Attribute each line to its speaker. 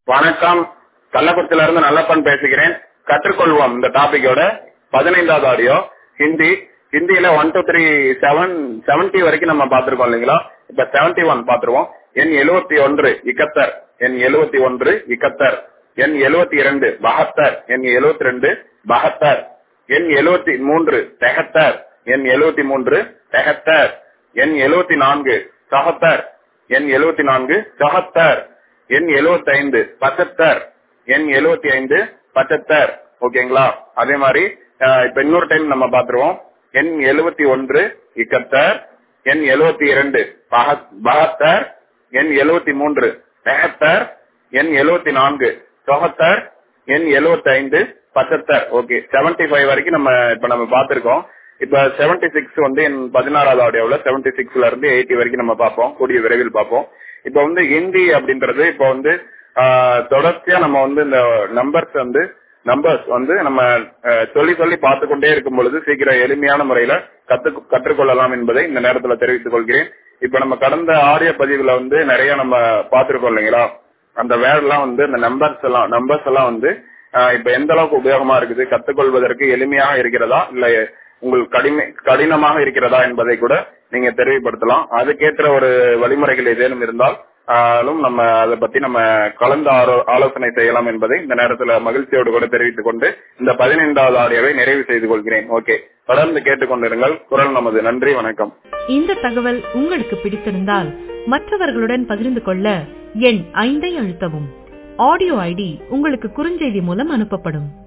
Speaker 1: வணக்கம் கள்ளக்குறிச்சியில இருந்து நல்லப்பன் பேசுகிறேன் கற்றுக்கொள்வோம் இந்த டாபிக்கோட பதினைந்தாவது ஆடியோ ஹிந்தி ஹிந்தியில one two three seven seventy வரைக்கும் நம்ம பார்த்திருக்கோம் இல்லைங்களா இப்ப செவன்டி ஒன் பாத்துருவோம் எண் எழுபத்தி ஒன்று இக்கத்தர் எண் எழுபத்தி ஒன்று இக்கத்தர் எண் எழுபத்தி இரண்டு பகத்தர் எண் எழுபத்தி ரெண்டு பகத்தர் எண் எழுபத்தி மூன்று தெகத்தர் எண் எழுபத்தி மூன்று தெகத்தர் எண் எழுபத்தி நான்கு சகத்தர் எண் எழுபத்தி நான்கு சகத்தர் எண் எழுபத்தி ஐந்து பச்சத்தர் எண் எழுபத்தி ஐந்து பச்சத்தர் ஓகேங்களா அதே மாதிரி அஹ், இப்ப இன்னொரு டைம் நம்ம பாத்துருவோம் எண் எழுபத்தி ஒன்று இக்கத்தர் எண் எழுபத்தி இரண்டு பகத்- பகத்தர் எண் எழுபத்தி மூன்று தெகத்தர் எண் எழுபத்தி நான்கு தொகத்தர் எண் எழுபத்தி ஐந்து பச்சத்தர் ஓகே செவன்டி ஃபைவ் வரைக்கும் நம்ம இப்ப நம்ம பார்த்திருக்கோம் இப்ப செவன்டி சிக்ஸ் வந்து என் பதினாறாவது ஆடியோல செவன்டி சிக்ஸ்ல இருந்து எயிட்டி வரைக்கும் நம்ம பார்ப்போம் கூடிய விரைவில் பார்ப்போம் இப்ப வந்து ஹிந்தி அப்படின்றது இப்ப வந்து ஆஹ், தொடர்ச்சியா நம்ம வந்து இந்த நம்பர்ஸ் வந்து நம்பர்ஸ் வந்து நம்ம அஹ், சொல்லி சொல்லி பார்த்து கொண்டே இருக்கும் பொழுது சீக்கிரம் எளிமையான முறையில கத்து கற்றுக்கொள்ளலாம் என்பதை இந்த நேரத்துல தெரிவித்துக் கொள்கிறேன் இப்ப நம்ம கடந்த ஆடியோ பதிவுல வந்து நிறைய நம்ம பார்த்திருக்கோம் இல்லைங்களா அந்த வேர்ட் எல்லாம் வந்து அந்த நம்பர்ஸ் எல்லாம் நம்பர்ஸ் எல்லாம் வந்து ஆஹ், இப்ப எந்த அளவுக்கு உபயோகமா இருக்குது கத்துக்கொள்வதற்கு எளிமையாக இருக்கிறதா இல்ல உங்களுக்கு கடிமை கடினமாக இருக்கிறதா என்பதை கூட நீங்க தெரிவுபடுத்தலாம் அதுக்கேற்ற ஒரு வழிமுறைகள் ஏதேனும் இருந்தால் ஆலும் நம்ம அதை பத்தி நம்ம கலந்து ஆலோ- ஆலோசனை செய்யலாம் என்பதை இந்த நேரத்துல மகிழ்ச்சியோடு கூட தெரிவித்துக் கொண்டு இந்த பதினைந்தாவது ஆடியோவை நிறைவு செய்து கொள்கிறேன் ஓகே தொடர்ந்து கேட்டுக்கொண்டிருங்கள் குரல் நமது நன்றி வணக்கம்
Speaker 2: இந்த தகவல் உங்களுக்கு பிடித்திருந்தால் மற்றவர்களுடன் பகிர்ந்து கொள்ள எண் ஐந்தை அழுத்தவும் ஆடியோ ஐடி உங்களுக்கு குறுஞ்செய்தி மூலம் அனுப்பப்படும்